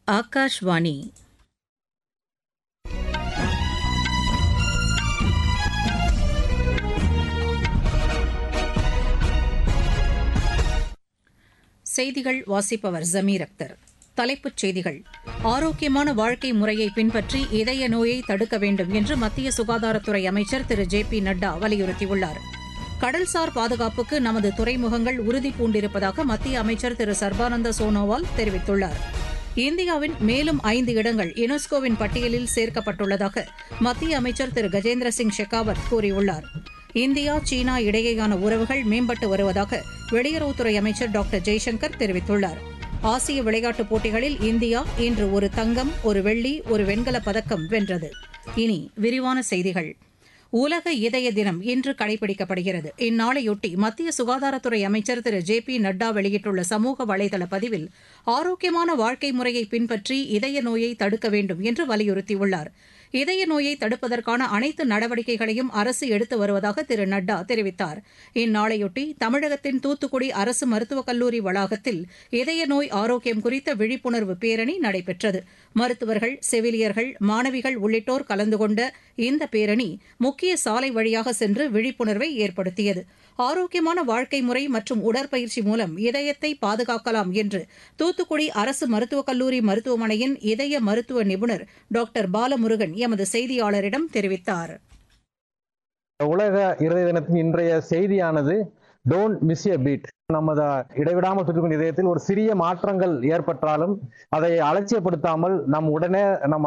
ஆகாஷ்வாணி செய்திகள் வாசிப்பவர் ஜமீர் அக்தர் தலைப்புச் செய்திகள் ஆரோக்கியமான வாழ்க்கை முறையை பின்பற்றி இதய நோயை தடுக்க வேண்டும் என்று மத்திய சுகாதாரத்துறை அமைச்சர் திரு ஜே பி நட்டா வலியுறுத்தியுள்ளார் கடல்சார் பாதுகாப்புக்கு நமது துறைமுகங்கள் உறுதி பூண்டிருப்பதாக மத்திய அமைச்சர் திரு சர்பானந்த சோனோவால் தெரிவித்துள்ளார் இந்தியாவின் மேலும் ஐந்து இடங்கள் யுனெஸ்கோவின் பட்டியலில் சேர்க்கப்பட்டுள்ளதாக மத்திய அமைச்சர் திரு கஜேந்திர சிங் ஷெகாவத் கூறியுள்ளார் இந்தியா சீனா இடையேயான உறவுகள் மேம்பட்டு வருவதாக வெளியுறவுத்துறை அமைச்சர் டாக்டர் ஜெய்சங்கர் தெரிவித்துள்ளார் ஆசிய விளையாட்டுப் போட்டிகளில் இந்தியா இன்று ஒரு தங்கம் ஒரு வெள்ளி ஒரு வெண்கலப் பதக்கம் வென்றது இனி விரிவான செய்திகள் உலக இதய தினம் இன்று கடைபிடிக்கப்படுகிறது இந்நாளையொட்டி மத்திய சுகாதாரத்துறை அமைச்சர் திரு ஜே பி நட்டா வெளியிட்டுள்ள சமூக வலைதள பதிவில் ஆரோக்கியமான வாழ்க்கை முறையை பின்பற்றி இதய நோயை தடுக்க வேண்டும் என்று வலியுறுத்தியுள்ளார் இதய நோயை தடுப்பதற்கான அனைத்து நடவடிக்கைகளையும் அரசு எடுத்து வருவதாக திரு நட்டா தெரிவித்தார் இந்நாளையொட்டி தமிழகத்தின் தூத்துக்குடி அரசு மருத்துவக் கல்லூரி வளாகத்தில் இதய நோய் ஆரோக்கியம் குறித்த விழிப்புணர்வு பேரணி நடைபெற்றது மருத்துவர்கள் செவிலியர்கள் மாணவிகள் உள்ளிட்டோர் கலந்து கொண்ட இந்த பேரணி முக்கிய சாலை வழியாக சென்று விழிப்புணர்வை ஏற்படுத்தியது ஆரோக்கியமான வாழ்க்கை முறை மற்றும் உடற்பயிற்சி மூலம் இதயத்தை பாதுகாக்கலாம் என்று தூத்துக்குடி அரசு மருத்துவக் கல்லூரி மருத்துவமனையின் இதய மருத்துவ நிபுணர் டாக்டர் பாலமுருகன் எமது செய்தியாளரிடம் தெரிவித்தார் உலக இருதய தினத்தின் இன்றைய செய்தியானது டோன்ட் மிஸ் எ பீட் நமது இடைவிடாமல் சுற்றிக்கொண்ட இதயத்தில் ஒரு சிறிய மாற்றங்கள் ஏற்பட்டாலும் அதை அலட்சியப்படுத்தாமல் நம் உடனே நம்